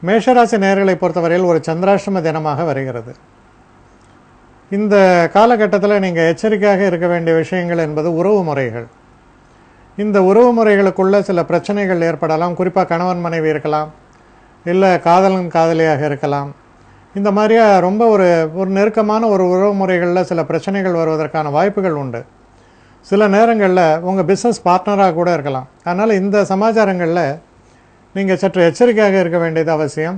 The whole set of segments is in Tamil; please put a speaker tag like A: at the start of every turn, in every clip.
A: மேஷராசி நேர்களை பொறுத்தவரையில் ஒரு சந்திராஷ்டம தினமாக வருகிறது இந்த காலகட்டத்தில் நீங்கள் எச்சரிக்கையாக இருக்க வேண்டிய விஷயங்கள் என்பது உறவு முறைகள் இந்த உறவு முறைகளுக்குள்ள சில பிரச்சனைகள் ஏற்படலாம் குறிப்பாக கணவன் மனைவி இருக்கலாம் இல்லை காதலன் காதலியாக இருக்கலாம் இந்த மாதிரியா ரொம்ப ஒரு ஒரு நெருக்கமான ஒரு உறவு முறைகளில் சில பிரச்சனைகள் வருவதற்கான வாய்ப்புகள் உண்டு சில நேரங்களில் உங்கள் பிஸ்னஸ் பார்ட்னராக கூட இருக்கலாம் அதனால் இந்த சமாச்சாரங்களில் நீங்கள் சற்று எச்சரிக்கையாக இருக்க வேண்டியது அவசியம்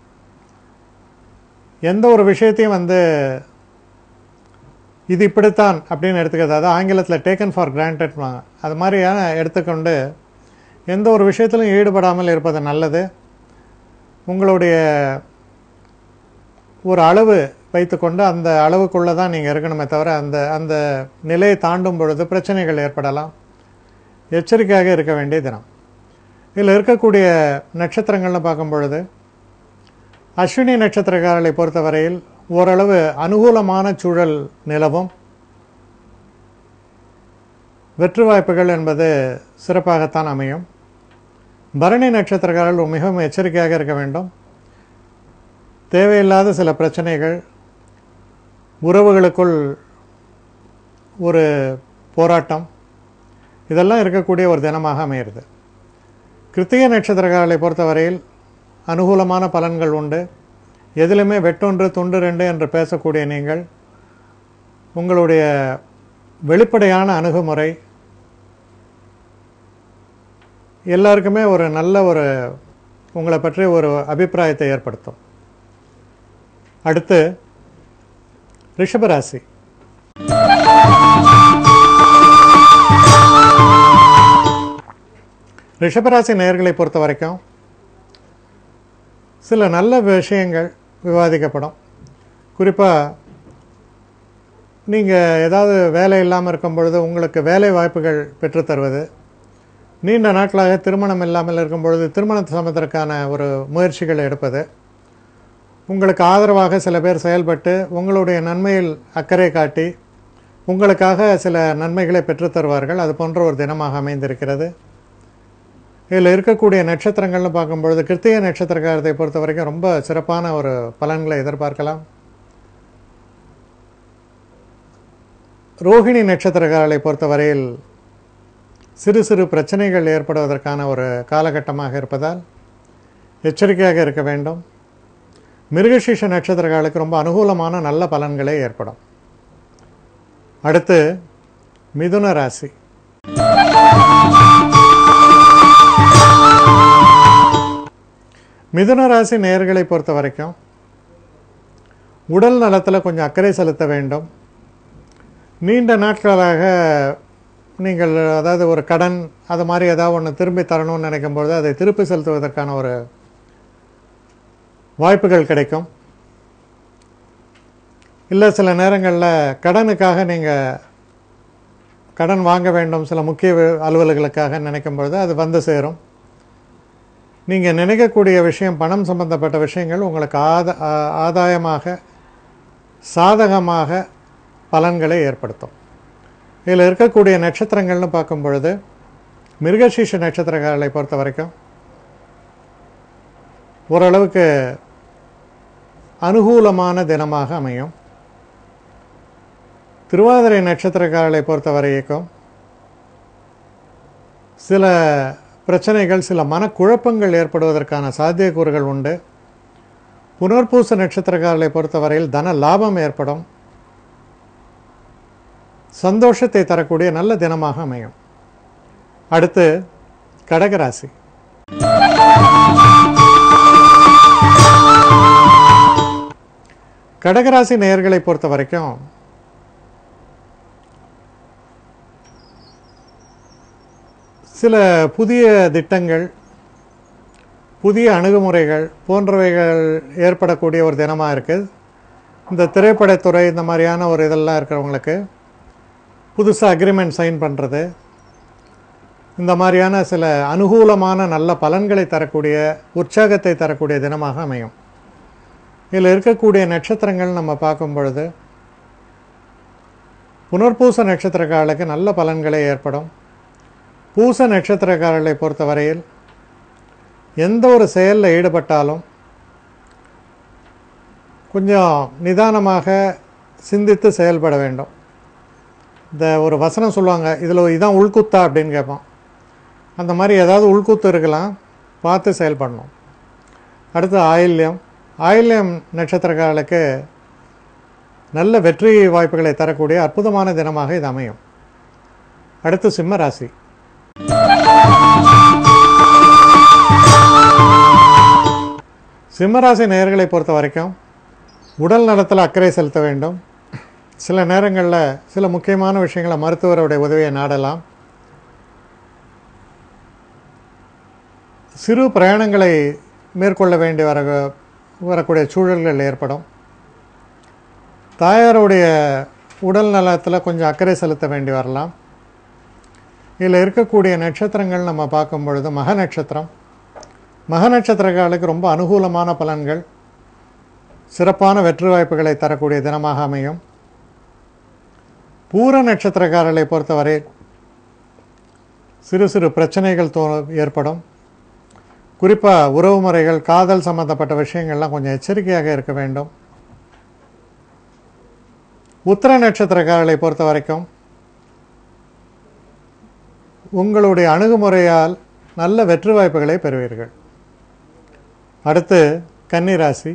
A: எந்த ஒரு விஷயத்தையும் வந்து இது இப்படித்தான் அப்படின்னு எடுத்துக்கிறது அதாவது ஆங்கிலத்தில் டேக்கன் ஃபார் கிராண்டட் அது மாதிரியான எடுத்துக்கொண்டு எந்த ஒரு விஷயத்திலும் ஈடுபடாமல் இருப்பது நல்லது உங்களுடைய ஒரு அளவு வைத்துக்கொண்டு அந்த அளவுக்குள்ளே தான் நீங்கள் இருக்கணுமே தவிர அந்த அந்த நிலையை தாண்டும் பொழுது பிரச்சனைகள் ஏற்படலாம் எச்சரிக்கையாக இருக்க வேண்டிய தினம் இதில் இருக்கக்கூடிய நட்சத்திரங்கள்னு பார்க்கும் பொழுது அஸ்வினி நட்சத்திரக்காரர்களை பொறுத்தவரையில் ஓரளவு அனுகூலமான சூழல் நிலவும் வெற்றி வாய்ப்புகள் என்பது சிறப்பாகத்தான் அமையும் பரணி நட்சத்திரக்காரர்கள் மிகவும் எச்சரிக்கையாக இருக்க வேண்டும் தேவையில்லாத சில பிரச்சனைகள் உறவுகளுக்குள் ஒரு போராட்டம் இதெல்லாம் இருக்கக்கூடிய ஒரு தினமாக அமையிறது கிருத்திகை நட்சத்திரக்காரர்களை பொறுத்தவரையில் அனுகூலமான பலன்கள் உண்டு எதிலுமே வெட்டொன்று துண்டு ரெண்டு என்று பேசக்கூடிய நீங்கள் உங்களுடைய வெளிப்படையான அணுகுமுறை எல்லாருக்குமே ஒரு நல்ல ஒரு உங்களை பற்றி ஒரு அபிப்பிராயத்தை ஏற்படுத்தும் அடுத்து ரிஷபராசி ரிஷபராசி நேயர்களை பொறுத்த வரைக்கும் சில நல்ல விஷயங்கள் விவாதிக்கப்படும் குறிப்பாக நீங்கள் ஏதாவது வேலை இல்லாமல் இருக்கும் பொழுது உங்களுக்கு வேலை வாய்ப்புகள் பெற்றுத் தருவது நீண்ட நாட்களாக திருமணம் இல்லாமல் இருக்கும் பொழுது திருமணம் சம்பந்தற்கான ஒரு முயற்சிகளை எடுப்பது உங்களுக்கு ஆதரவாக சில பேர் செயல்பட்டு உங்களுடைய நன்மையில் அக்கறை காட்டி உங்களுக்காக சில நன்மைகளை பெற்றுத் தருவார்கள் அது போன்ற ஒரு தினமாக அமைந்திருக்கிறது இதில் இருக்கக்கூடிய நட்சத்திரங்கள்னு பார்க்கும்பொழுது கிருத்திகை நட்சத்திரக்காரத்தை பொறுத்த வரைக்கும் ரொம்ப சிறப்பான ஒரு பலன்களை எதிர்பார்க்கலாம் ரோஹிணி நட்சத்திரக்காரர்களை பொறுத்தவரையில் சிறு சிறு பிரச்சனைகள் ஏற்படுவதற்கான ஒரு காலகட்டமாக இருப்பதால் எச்சரிக்கையாக இருக்க வேண்டும் மிருகசீஷ நட்சத்திரக்காரர்களுக்கு ரொம்ப அனுகூலமான நல்ல பலன்களே ஏற்படும் அடுத்து மிதுன ராசி மிதுன ராசி நேயர்களை பொறுத்த வரைக்கும் உடல் நலத்தில் கொஞ்சம் அக்கறை செலுத்த வேண்டும் நீண்ட நாட்களாக நீங்கள் அதாவது ஒரு கடன் அது மாதிரி ஏதாவது ஒன்று திரும்பி தரணும்னு நினைக்கும் பொழுது அதை திருப்பி செலுத்துவதற்கான ஒரு வாய்ப்புகள் கிடைக்கும் இல்லை சில நேரங்களில் கடனுக்காக நீங்கள் கடன் வாங்க வேண்டும் சில முக்கிய வே- அலுவல்களுக்காக நினைக்கும் பொழுது அது வந்து சேரும் நீங்கள் நினைக்கக்கூடிய விஷயம் பணம் சம்பந்தப்பட்ட விஷயங்கள் உங்களுக்கு ஆத ஆ- ஆதாயமாக சாதகமாக பலன்களை ஏற்படுத்தும் இதில் இருக்கக்கூடிய நட்சத்திரங்கள்னு பார்க்கும் பொழுது மிருகசீஷ நட்சத்திரக்காரர்களை பொறுத்த வரைக்கும் ஓரளவுக்கு அனுகூலமான தினமாக அமையும் திருவாதிரை நட்சத்திரக்காரர்களை பொறுத்த வரைக்கும் சில பிரச்சனைகள் சில மனக்குழப்பங்கள் ஏற்படுவதற்கான சாத்தியக்கூறுகள் உண்டு புனர்பூச நட்சத்திரக்காரர்களை பொறுத்தவரையில் தன லாபம் ஏற்படும் சந்தோஷத்தை தரக்கூடிய நல்ல தினமாக அமையும் அடுத்து கடகராசி கடகராசி நேயர்களை பொறுத்த வரைக்கும் சில புதிய திட்டங்கள் புதிய அணுகுமுறைகள் போன்றவைகள் ஏற்படக்கூடிய ஒரு தினமாக இருக்குது இந்த திரைப்படத்துறை இந்த மாதிரியான ஒரு இதெல்லாம் இருக்கிறவங்களுக்கு புதுசாக அக்ரிமெண்ட் சைன் பண்ணுறது இந்த மாதிரியான சில அனுகூலமான நல்ல பலன்களை தரக்கூடிய உற்சாகத்தை தரக்கூடிய தினமாக அமையும் இதில் இருக்கக்கூடிய நட்சத்திரங்கள் நம்ம பார்க்கும் பொழுது புனர்பூச நட்சத்திரக்காரர்களுக்கு நல்ல பலன்களே ஏற்படும் பூச நட்சத்திரக்காரர்களை பொறுத்தவரையில் எந்த ஒரு செயலில் ஈடுபட்டாலும் கொஞ்சம் நிதானமாக சிந்தித்து செயல்பட வேண்டும் இந்த ஒரு வசனம் சொல்லுவாங்க இதில் இதான் உள்குத்தா அப்படின்னு கேட்போம் அந்த மாதிரி ஏதாவது உள்குத்து இருக்கலாம் பார்த்து செயல்படணும் அடுத்து ஆயில்யம் ஆயில்யம் நட்சத்திரக்காரர்களுக்கு நல்ல வெற்றி வாய்ப்புகளை தரக்கூடிய அற்புதமான தினமாக இது அமையும் அடுத்து சிம்ம ராசி சிம்மராசி நேயர்களை பொறுத்த வரைக்கும் உடல் நலத்தில் அக்கறை செலுத்த வேண்டும் சில நேரங்களில் சில முக்கியமான விஷயங்களை மருத்துவருடைய உதவியை நாடலாம் சிறு பிரயாணங்களை மேற்கொள்ள வேண்டி வர வரக்கூடிய சூழல்கள் ஏற்படும் தாயாருடைய உடல் நலத்தில் கொஞ்சம் அக்கறை செலுத்த வேண்டி வரலாம் இதில் இருக்கக்கூடிய நட்சத்திரங்கள் நம்ம பார்க்கும் பொழுது மக நட்சத்திரம் மக நட்சத்திரக்காலுக்கு ரொம்ப அனுகூலமான பலன்கள் சிறப்பான வெற்றி வாய்ப்புகளை தரக்கூடிய தினமாக அமையும் பூர நட்சத்திரக்காரர்களை பொறுத்தவரை சிறு சிறு பிரச்சனைகள் தோ ஏற்படும் குறிப்பாக உறவு முறைகள் காதல் சம்பந்தப்பட்ட விஷயங்கள்லாம் கொஞ்சம் எச்சரிக்கையாக இருக்க வேண்டும் உத்திர நட்சத்திரக்காரர்களை பொறுத்த வரைக்கும் உங்களுடைய அணுகுமுறையால் நல்ல வெற்றி வாய்ப்புகளை பெறுவீர்கள் அடுத்து கன்னிராசி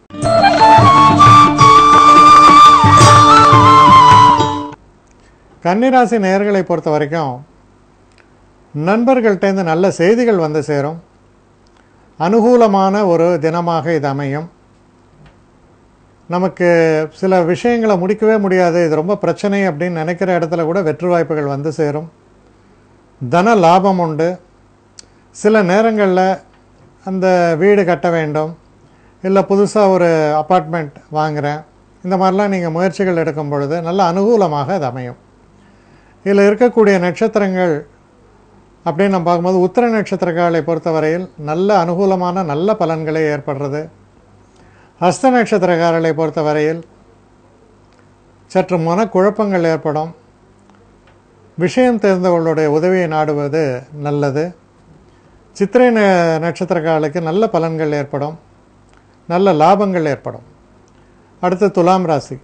A: கன்னிராசி நேயர்களை பொறுத்த வரைக்கும் நண்பர்கள்ட்டேருந்து நல்ல செய்திகள் வந்து சேரும் அனுகூலமான ஒரு தினமாக இது அமையும் நமக்கு சில விஷயங்களை முடிக்கவே முடியாது இது ரொம்ப பிரச்சனை அப்படின்னு நினைக்கிற இடத்துல கூட வெற்றி வாய்ப்புகள் வந்து சேரும் தன லாபம் உண்டு சில நேரங்களில் அந்த வீடு கட்ட வேண்டும் இல்லை புதுசாக ஒரு அப்பார்ட்மெண்ட் வாங்குகிறேன் இந்த மாதிரிலாம் நீங்கள் முயற்சிகள் எடுக்கும் பொழுது நல்ல அனுகூலமாக அது அமையும் இதில் இருக்கக்கூடிய நட்சத்திரங்கள் அப்படின்னு நம்ம பார்க்கும்போது உத்திர நட்சத்திரக்காலை பொறுத்தவரையில் நல்ல அனுகூலமான நல்ல பலன்களே ஏற்படுறது ஹஸ்த நட்சத்திரக்காரர்களை பொறுத்தவரையில் சற்று மனக்குழப்பங்கள் ஏற்படும் விஷயம் தெரிந்தவர்களுடைய உதவியை நாடுவது நல்லது சித்திரை ந நட்சத்திரக்காரர்களுக்கு நல்ல பலன்கள் ஏற்படும் நல்ல லாபங்கள் ஏற்படும் அடுத்து துலாம் ராசி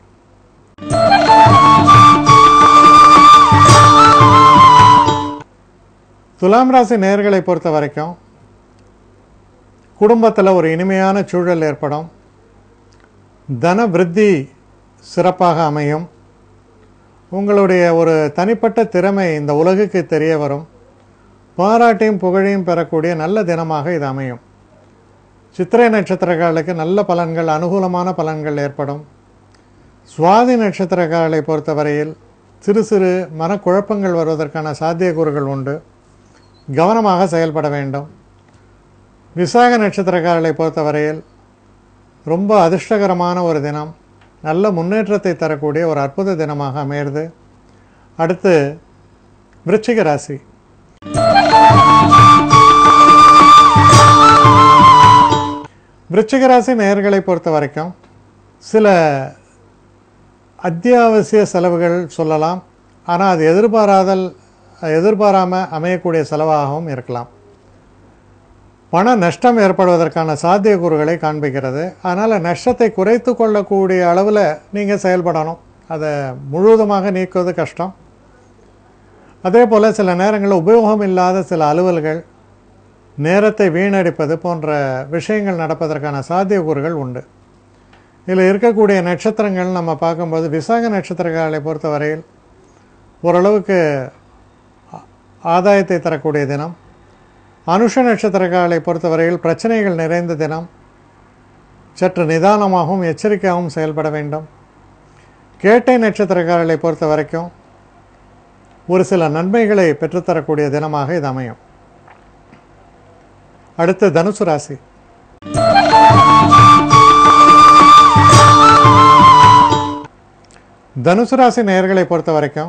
A: துலாம் ராசி நேர்களை பொறுத்த வரைக்கும் குடும்பத்தில் ஒரு இனிமையான சூழல் ஏற்படும் தன விருத்தி சிறப்பாக அமையும் உங்களுடைய ஒரு தனிப்பட்ட திறமை இந்த உலகுக்கு தெரிய வரும் பாராட்டையும் புகழையும் பெறக்கூடிய நல்ல தினமாக இது அமையும் சித்திரை நட்சத்திரக்காரர்களுக்கு நல்ல பலன்கள் அனுகூலமான பலன்கள் ஏற்படும் சுவாதி நட்சத்திரக்காரர்களை பொறுத்தவரையில் சிறு சிறு மனக்குழப்பங்கள் வருவதற்கான சாத்தியக்கூறுகள் உண்டு கவனமாக செயல்பட வேண்டும் விசாக நட்சத்திரக்காரர்களை பொறுத்தவரையில் ரொம்ப அதிர்ஷ்டகரமான ஒரு தினம் நல்ல முன்னேற்றத்தை தரக்கூடிய ஒரு அற்புத தினமாக அமையிறது அடுத்து விருச்சிக ராசி விருச்சிக ராசி நேயர்களை பொறுத்த வரைக்கும் சில அத்தியாவசிய செலவுகள் சொல்லலாம் ஆனால் அது எதிர்பாராதல் எதிர்பாராமல் அமையக்கூடிய செலவாகவும் இருக்கலாம் பண நஷ்டம் ஏற்படுவதற்கான சாத்தியக்கூறுகளை காண்பிக்கிறது அதனால் நஷ்டத்தை குறைத்து கொள்ளக்கூடிய அளவில் நீங்கள் செயல்படணும் அதை முழுவதுமாக நீக்குவது கஷ்டம் அதே போல் சில நேரங்களில் உபயோகம் இல்லாத சில அலுவல்கள் நேரத்தை வீணடிப்பது போன்ற விஷயங்கள் நடப்பதற்கான சாத்தியக்கூறுகள் உண்டு இதில் இருக்கக்கூடிய நட்சத்திரங்கள் நம்ம பார்க்கும்போது விசாக நட்சத்திரங்களை பொறுத்தவரையில் ஓரளவுக்கு ஆ- ஆதாயத்தை தரக்கூடிய தினம் அனுஷ நட்சத்திரக்காலை பொறுத்தவரையில் பிரச்சனைகள் நிறைந்த தினம் சற்று நிதானமாகவும் எச்சரிக்கையாகவும் செயல்பட வேண்டும் கேட்டை நட்சத்திரக்காரர்களை பொறுத்த வரைக்கும் ஒரு சில நன்மைகளை பெற்றுத்தரக்கூடிய தினமாக இது அமையும் அடுத்து தனுசு ராசி தனுசு ராசி நேயர்களை பொறுத்த வரைக்கும்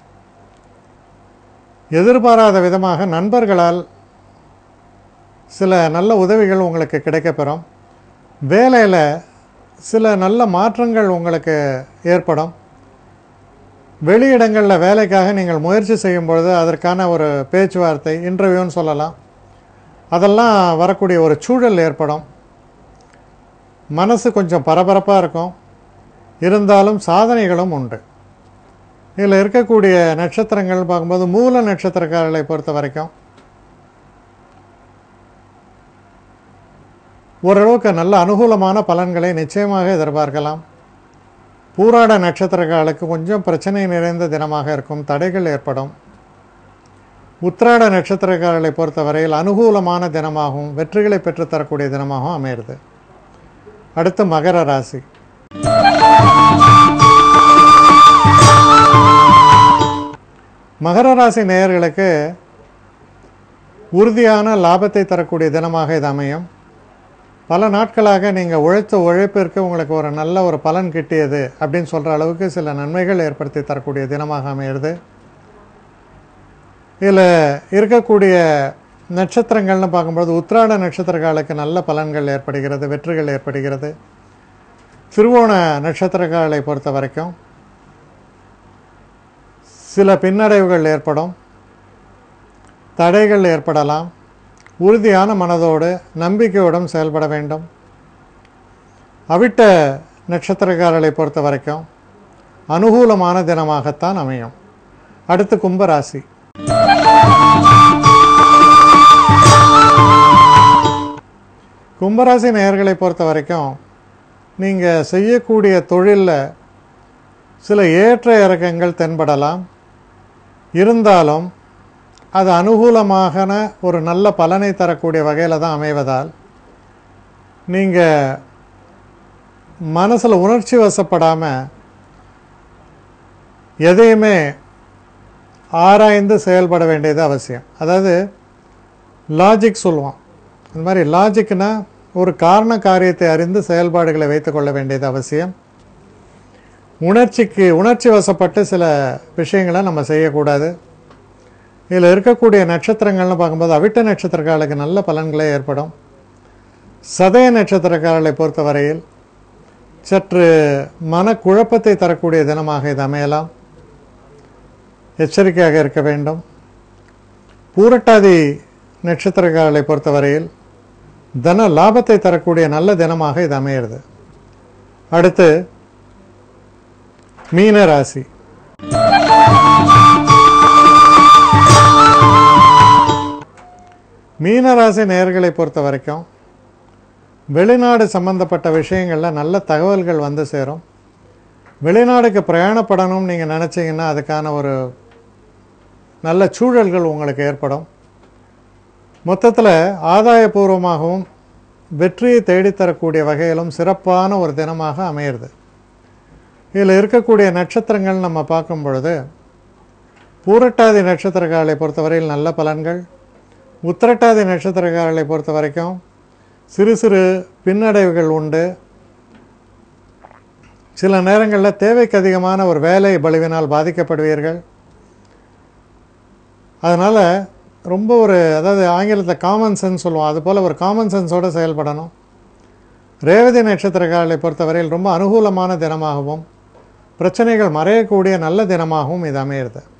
A: எதிர்பாராத விதமாக நண்பர்களால் சில நல்ல உதவிகள் உங்களுக்கு கிடைக்கப்பெறும் வேலையில் சில நல்ல மாற்றங்கள் உங்களுக்கு ஏற்படும் வெளியிடங்களில் வேலைக்காக நீங்கள் முயற்சி செய்யும் பொழுது அதற்கான ஒரு பேச்சுவார்த்தை இன்டர்வியூன்னு சொல்லலாம் அதெல்லாம் வரக்கூடிய ஒரு சூழல் ஏற்படும் மனசு கொஞ்சம் பரபரப்பாக இருக்கும் இருந்தாலும் சாதனைகளும் உண்டு இதில் இருக்கக்கூடிய நட்சத்திரங்கள் பார்க்கும்போது மூல நட்சத்திரக்காரர்களை பொறுத்த வரைக்கும் ஓரளவுக்கு நல்ல அனுகூலமான பலன்களை நிச்சயமாக எதிர்பார்க்கலாம் பூராட நட்சத்திரக்காரர்களுக்கு கொஞ்சம் பிரச்சனை நிறைந்த தினமாக இருக்கும் தடைகள் ஏற்படும் உத்திராட நட்சத்திரக்காரர்களை பொறுத்தவரையில் அனுகூலமான தினமாகவும் வெற்றிகளை பெற்றுத்தரக்கூடிய தினமாகவும் அமையிறது அடுத்து மகர ராசி மகர ராசி நேயர்களுக்கு உறுதியான லாபத்தை தரக்கூடிய தினமாக இது அமையும் பல நாட்களாக நீங்கள் உழைத்த உழைப்பிற்கு உங்களுக்கு ஒரு நல்ல ஒரு பலன் கிட்டியது அப்படின்னு சொல்கிற அளவுக்கு சில நன்மைகள் ஏற்படுத்தி தரக்கூடிய தினமாக அமையிறது இதில் இருக்கக்கூடிய நட்சத்திரங்கள்னு பார்க்கும்போது உத்திராட நட்சத்திரக்காலுக்கு நல்ல பலன்கள் ஏற்படுகிறது வெற்றிகள் ஏற்படுகிறது திருவோண நட்சத்திரக்காலை பொறுத்த வரைக்கும் சில பின்னடைவுகள் ஏற்படும் தடைகள் ஏற்படலாம் உறுதியான மனதோடு நம்பிக்கையுடன் செயல்பட வேண்டும் அவிட்ட நட்சத்திரக்காரர்களை பொறுத்த வரைக்கும் அனுகூலமான தினமாகத்தான் அமையும் அடுத்து கும்பராசி கும்பராசி நேயர்களை பொறுத்த வரைக்கும் நீங்கள் செய்யக்கூடிய தொழிலில் சில ஏற்ற இறக்கங்கள் தென்படலாம் இருந்தாலும் அது அனுகூலமான ஒரு நல்ல பலனை தரக்கூடிய வகையில் தான் அமைவதால் நீங்கள் மனசில் உணர்ச்சி வசப்படாமல் எதையுமே ஆராய்ந்து செயல்பட வேண்டியது அவசியம் அதாவது லாஜிக் சொல்லுவோம் இந்த மாதிரி லாஜிக்னா ஒரு காரண காரியத்தை அறிந்து செயல்பாடுகளை வைத்துக்கொள்ள வேண்டியது அவசியம் உணர்ச்சிக்கு உணர்ச்சி வசப்பட்டு சில விஷயங்களை நம்ம செய்யக்கூடாது இதில் இருக்கக்கூடிய நட்சத்திரங்கள்னு பார்க்கும்போது அவிட்ட நட்சத்திரக்காரர்களுக்கு நல்ல பலன்களே ஏற்படும் சதய நட்சத்திரக்காரர்களை பொறுத்தவரையில் சற்று மனக்குழப்பத்தை தரக்கூடிய தினமாக இது அமையலாம் எச்சரிக்கையாக இருக்க வேண்டும் பூரட்டாதி நட்சத்திரக்காரர்களை பொறுத்தவரையில் தன லாபத்தை தரக்கூடிய நல்ல தினமாக இது அமையிறது அடுத்து மீன ராசி மீனராசி நேயர்களை பொறுத்த வரைக்கும் வெளிநாடு சம்பந்தப்பட்ட விஷயங்களில் நல்ல தகவல்கள் வந்து சேரும் வெளிநாடுக்கு பிரயாணப்படணும்னு நீங்கள் நினச்சிங்கன்னா அதுக்கான ஒரு நல்ல சூழல்கள் உங்களுக்கு ஏற்படும் மொத்தத்தில் ஆதாயபூர்வமாகவும் வெற்றியை தேடித்தரக்கூடிய வகையிலும் சிறப்பான ஒரு தினமாக அமையிறது இதில் இருக்கக்கூடிய நட்சத்திரங்கள் நம்ம பார்க்கும் பொழுது பூரட்டாதி நட்சத்திரக்காரர்களை பொறுத்தவரையில் நல்ல பலன்கள் உத்திரட்டாதி நட்சத்திரக்காரர்களை பொறுத்த வரைக்கும் சிறு சிறு பின்னடைவுகள் உண்டு சில நேரங்களில் தேவைக்கு அதிகமான ஒரு வேலை பலுவினால் பாதிக்கப்படுவீர்கள் அதனால் ரொம்ப ஒரு அதாவது ஆங்கிலத்தில் காமன் சென்ஸ் சொல்லுவோம் அது போல் ஒரு காமன் சென்ஸோடு செயல்படணும் ரேவதி நட்சத்திரக்காரர்களை பொறுத்தவரையில் ரொம்ப அனுகூலமான தினமாகவும் பிரச்சனைகள் மறையக்கூடிய நல்ல தினமாகவும் இது அமையிறது